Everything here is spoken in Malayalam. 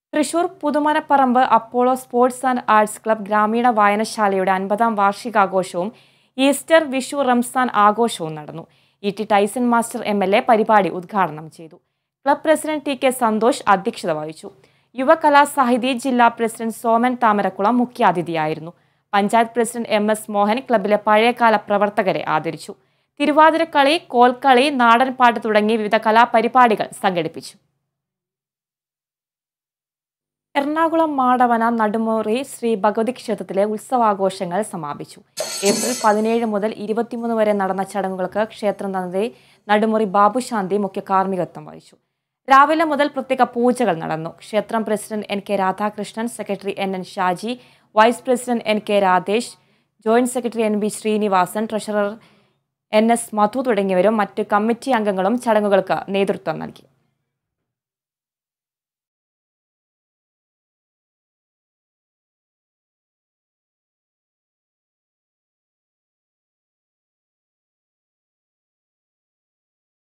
Thrissur Puthumanaparambu Apollo sports and arts club ഗ്രാമീണ വായനശാലയുടെ അൻപതാം വാർഷികാഘോഷവും ഈസ്റ്റർ വിഷു റംസാൻ ആഘോഷവും നടന്നു E T Tyson master M L A പരിപാടി ഉദ്ഘാടനം ചെയ്തു club president T K Santhosh അധ്യക്ഷത വഹിച്ചു യുവകലാസാഹിതി ജില്ലാ പ്രസിഡന്റ് സോമൻ താമരക്കുളം മുഖ്യാതിഥിയായിരുന്നു panchayat president M S Mohan ക്ലബിലെ പഴയകാല പ്രവർത്തകരെ ആദരിച്ചു തിരുവാതിരക്കളി കോൽക്കളി നാടൻപാട്ട് തുടങ്ങി വിവിധ കലാപരിപാടികൾ സംഘടിപ്പിച്ചു എറണാകുളം മാടവന നടുമുറി ശ്രീ ഭഗവതി ക്ഷേത്രത്തിലെ ഉത്സവാഘോഷങ്ങൾ സമാപിച്ചു ഏപ്രിൽ പതിനേഴ് മുതൽ ഇരുപത്തിമൂന്ന് വരെ നടന്ന ചടങ്ങുകൾക്ക് ക്ഷേത്രം തന്ത്രി നടുമുറി ബാബുശാന്തി മുഖ്യ കാർമ്മികത്വം വഹിച്ചു രാവിലെ മുതൽ പ്രത്യേക പൂജകൾ നടന്നു ക്ഷേത്രം president N K Radhakrishnan secretary N N Shaji vice president N K Radhesh joint secretary N B Srinivasan treasurer N S Madhu തുടങ്ങിയവരും മറ്റ് കമ്മിറ്റി അംഗങ്ങളും ചടങ്ങുകൾക്ക് നേതൃത്വം നൽകി